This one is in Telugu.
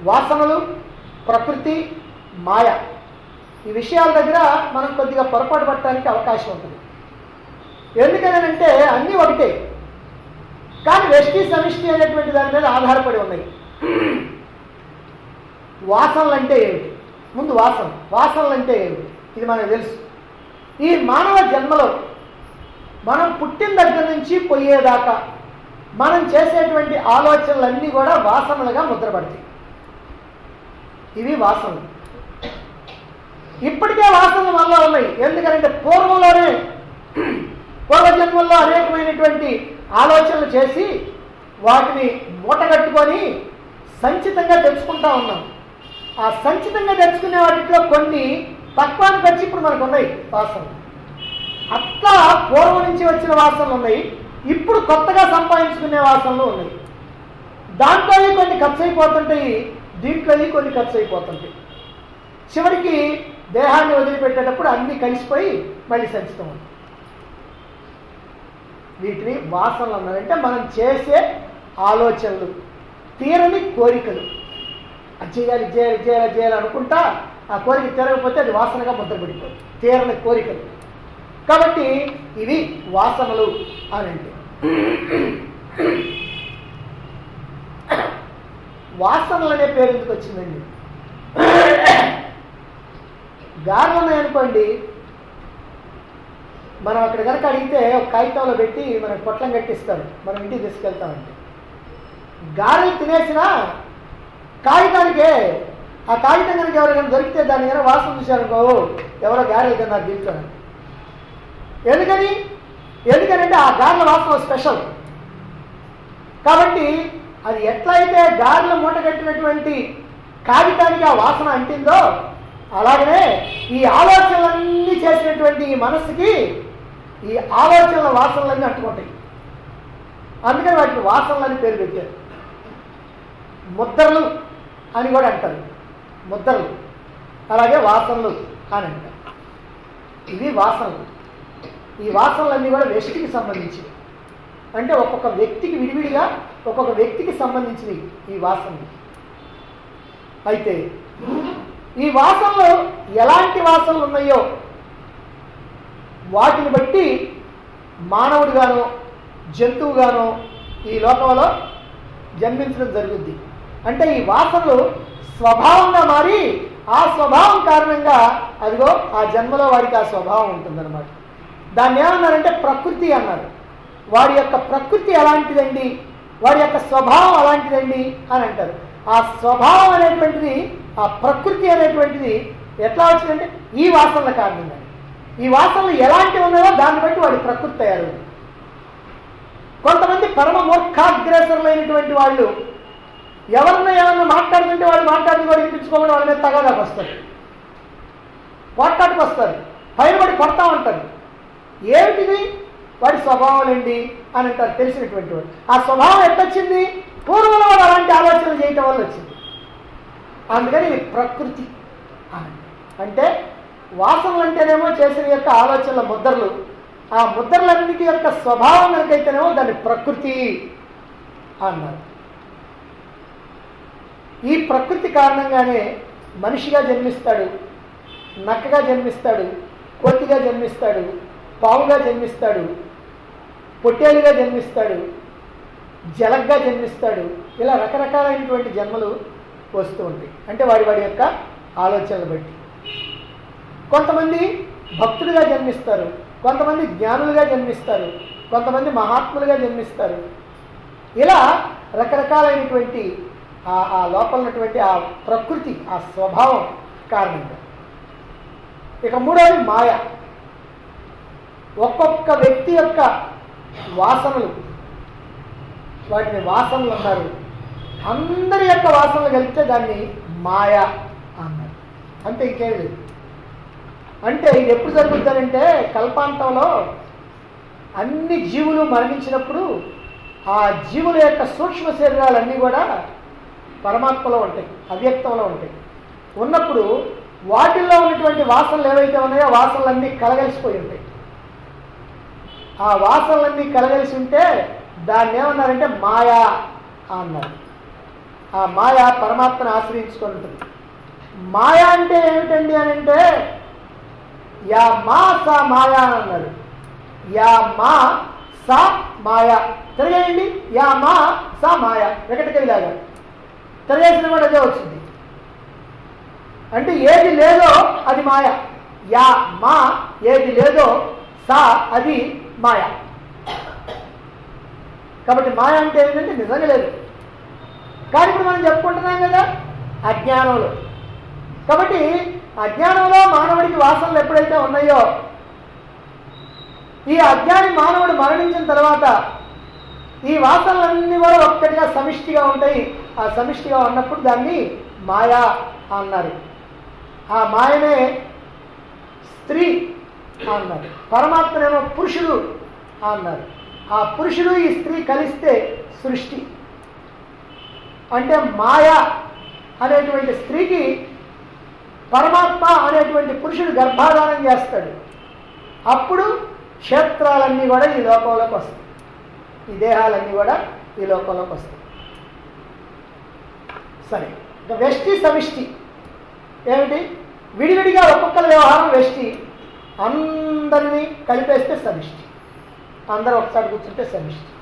వాసనలు ప్రకృతి మాయ ఈ విషయాల దగ్గర మనం కొద్దిగా పొరపాటు పట్టడానికి అవకాశం ఉంటుంది ఎందుకనంటే అన్నీ ఒకటే కానీ వెష్టి సమిష్టి అనేటువంటి దాని మీద ఆధారపడి ఉన్నాయి వాసనలు అంటే ఏమిటి ముందు వాసన వాసనలు అంటే ఏమిటి ఇది మనకు తెలుసు ఈ మానవ జన్మలో మనం పుట్టిన దగ్గర నుంచి పోయేదాకా మనం చేసేటువంటి ఆలోచనలన్నీ కూడా వాసనలుగా ముద్రపడతాయి ఇవి వాసనలు ఇప్పటికే వాసనలు మనలో ఉన్నాయి ఎందుకంటే పూర్వంలోనే పూర్వజన్మల్లో అనేకమైనటువంటి ఆలోచనలు చేసి వాటిని మూటగట్టుకొని సంచితంగా తెచ్చుకుంటా ఉన్నాం ఆ సంచితంగా తెచ్చుకునే వాటిలో కొన్ని పక్వానికి వచ్చి ఇప్పుడు మనకు ఉన్నాయి వాసనలు అట్లా పూర్వం నుంచి వచ్చిన వాసనలు ఉన్నాయి ఇప్పుడు కొత్తగా సంపాదించుకునే వాసనలు ఉన్నాయి దాంట్లో కొన్ని ఖర్చు అయిపోతుంటాయి దీంట్లో కొన్ని ఖర్చు అయిపోతుంటాయి చివరికి దేహాన్ని వదిలిపెట్టేటప్పుడు అన్నీ కలిసిపోయి మళ్ళీ సంచితం ఉంది వీటిని వాసనలు అన్నారంటే మనం చేసే ఆలోచనలు తీరని కోరికలు అది చేయాలి ఇది చేయాలి ఇది చేయాలి ఇది చేయాలి అనుకుంటా ఆ కోరిక తీరకపోతే అది వాసనగా ముద్రపడిపోతుంది తీరని కోరికలు కాబట్టి ఇవి వాసనలు అని అంటే వాసనలు అనే పేరు ఎందుకు వచ్చిందండి గారెలు ఉన్నాయనుకోండి మనం అక్కడ కనుక అడిగితే ఒక కాగితంలో పెట్టి మనకు పొట్లం కట్టిస్తారు మనం ఇంటికి తీసుకెళ్తామంటే గారెలు తినేసినా కాగితానికే ఆ కాగితం కనుక ఎవరికైనా దొరికితే దాని కనుక వాసన చూశారనుకో ఎవరో గారెలు తిన్నారు దీంట్లో ఎందుకని ఎందుకనంటే ఆ గారెల వాసన స్పెషల్ కాబట్టి అది ఎట్లయితే గారెలు మూట కట్టినటువంటి కాగితానికి ఆ వాసన అంటిందో అలాగనే ఈ ఆలోచనలన్నీ చేసినటువంటి ఈ మనస్సుకి ఈ ఆలోచనల వాసనలన్నీ అంటుకుంటాయి అందుకని వాటికి వాసనలని పేరు పెట్టారు ముద్రలు అని కూడా అంటారు ముద్రలు అలాగే వాసనలు అని అంటారు ఇవి వాసనలు ఈ వాసనలన్నీ కూడా వ్యక్తికి సంబంధించినవి అంటే ఒక్కొక్క వ్యక్తికి విడివిడిగా ఒక్కొక్క వ్యక్తికి సంబంధించినవి ఈ వాసనలు అయితే ఈ వాసనలు ఎలాంటి వాసనలు ఉన్నాయో వాటిని బట్టి మానవుడిగానో జంతువుగానో ఈ లోకంలో జన్మించడం జరుగుద్ది అంటే ఈ వాసనలు స్వభావంగా మారి ఆ స్వభావం కారణంగా అదిగో ఆ జన్మలో వాడికి ఆ స్వభావం ఉంటుందన్నమాట దాన్ని ఏమన్నారంటే ప్రకృతి అన్నారు వాడి యొక్క ప్రకృతి ఎలాంటిదండి వాడి యొక్క స్వభావం అలాంటిదండి అని అంటారు ఆ స్వభావం అనేటువంటిది ఆ ప్రకృతి అనేటువంటిది ఎట్లా వచ్చిందంటే ఈ వాసనల కారణంగా ఈ వాసనలు ఎలాంటివి ఉన్నాయో దాన్ని బట్టి వాడి ప్రకృతి తయారవుతుంది కొంతమంది పరమ మూర్ఖాగ్రేసరులైనటువంటి వాళ్ళు ఎవరన్నా ఏమన్నా మాట్లాడుతుంటే వాళ్ళు మాట్లాడుతూ కూడా వినిపించుకోకుండా వాళ్ళ మీద తగాదాకు వస్తారు పోట్లాటకు వస్తారు పైన పడి కొడతా ఉంటారు ఏమిటిది వాడి స్వభావం ఏంటి అని అంటారు తెలిసినటువంటి వాడు ఆ స్వభావం ఎట్టొచ్చింది పూర్వంలో వాడు అలాంటి ఆలోచనలు చేయటం వల్ల వచ్చింది అందుకని ఇది ప్రకృతి అని అంటే వాసనలు అంటేనేమో చేసిన యొక్క ఆలోచనల ముద్రలు ఆ ముద్రలన్నిటి యొక్క స్వభావం కనుకైతేనేమో దాన్ని ప్రకృతి అన్నారు ఈ ప్రకృతి కారణంగానే మనిషిగా జన్మిస్తాడు నక్కగా జన్మిస్తాడు కోతిగా జన్మిస్తాడు పావుగా జన్మిస్తాడు పొట్టేలుగా జన్మిస్తాడు జలగ్గా జన్మిస్తాడు ఇలా రకరకాలైనటువంటి జన్మలు వస్తూ ఉంటాయి అంటే వాడి వాడి యొక్క ఆలోచనలు బట్టి కొంతమంది భక్తులుగా జన్మిస్తారు కొంతమంది జ్ఞానులుగా జన్మిస్తారు కొంతమంది మహాత్ములుగా జన్మిస్తారు ఇలా రకరకాలైనటువంటి ఆ ఆ లోపల ఉన్నటువంటి ఆ ప్రకృతి ఆ స్వభావం కారణంగా ఇక మూడవది మాయ ఒక్కొక్క వ్యక్తి యొక్క వాసనలు వాటిని వాసనలు అన్నారు అందరి యొక్క వాసనలు కలిపితే దాన్ని మాయ అన్నారు అంతే ఇంకేం లేదు అంటే ఇది ఎప్పుడు జరుగుతుందంటే కల్పాంతంలో అన్ని జీవులు మరణించినప్పుడు ఆ జీవుల యొక్క సూక్ష్మ శరీరాలన్నీ కూడా పరమాత్మలో ఉంటాయి అవ్యక్తంలో ఉంటాయి ఉన్నప్పుడు వాటిల్లో ఉన్నటువంటి వాసనలు ఏవైతే ఉన్నాయో వాసనలన్నీ కలగలిసిపోయి ఉంటాయి ఆ వాసనలన్నీ కలగలిసి ఉంటే దాన్ని ఏమన్నారంటే మాయా అన్నారు ఆ మాయ పరమాత్మను ఆశ్రయించుకొని ఉంటుంది మాయ అంటే ఏమిటండి అని అంటే యా మా సా మాయ అని అన్నారు యా మా సా మాయ తిరగేయండి యా మా సా మాయ వెంకటకవిలాగా తిరగేసిన కూడా అదే వచ్చింది అంటే ఏది లేదో అది మాయ యా మా ఏది లేదో సా అది మాయ కాబట్టి మాయ అంటే ఏంటంటే నిజంగా లేదు కానీ ఇప్పుడు మనం చెప్పుకుంటున్నాం కదా అజ్ఞానంలో కాబట్టి అజ్ఞానంలో మానవుడికి వాసనలు ఎప్పుడైతే ఉన్నాయో ఈ అజ్ఞాని మానవుడు మరణించిన తర్వాత ఈ వాసనలన్నీ కూడా ఒక్కటిగా సమిష్టిగా ఉంటాయి ఆ సమిష్టిగా ఉన్నప్పుడు దాన్ని మాయా అన్నారు ఆ మాయనే స్త్రీ అన్నారు పరమాత్మనేమో పురుషుడు అన్నారు ఆ పురుషుడు ఈ స్త్రీ కలిస్తే సృష్టి అంటే మాయ అనేటువంటి స్త్రీకి పరమాత్మ అనేటువంటి పురుషుడు గర్భాధానం చేస్తాడు అప్పుడు క్షేత్రాలన్నీ కూడా ఈ లోకంలోకి వస్తాయి ఈ దేహాలన్నీ కూడా ఈ లోకంలోకి వస్తాయి సరే ఇక వెష్టి సమిష్టి ఏమిటి విడివిడిగా ఒక్కొక్కరి వ్యవహారం వెష్టి అందరినీ కలిపేస్తే సమిష్టి అందరూ ఒకసారి కూర్చుంటే సమిష్టి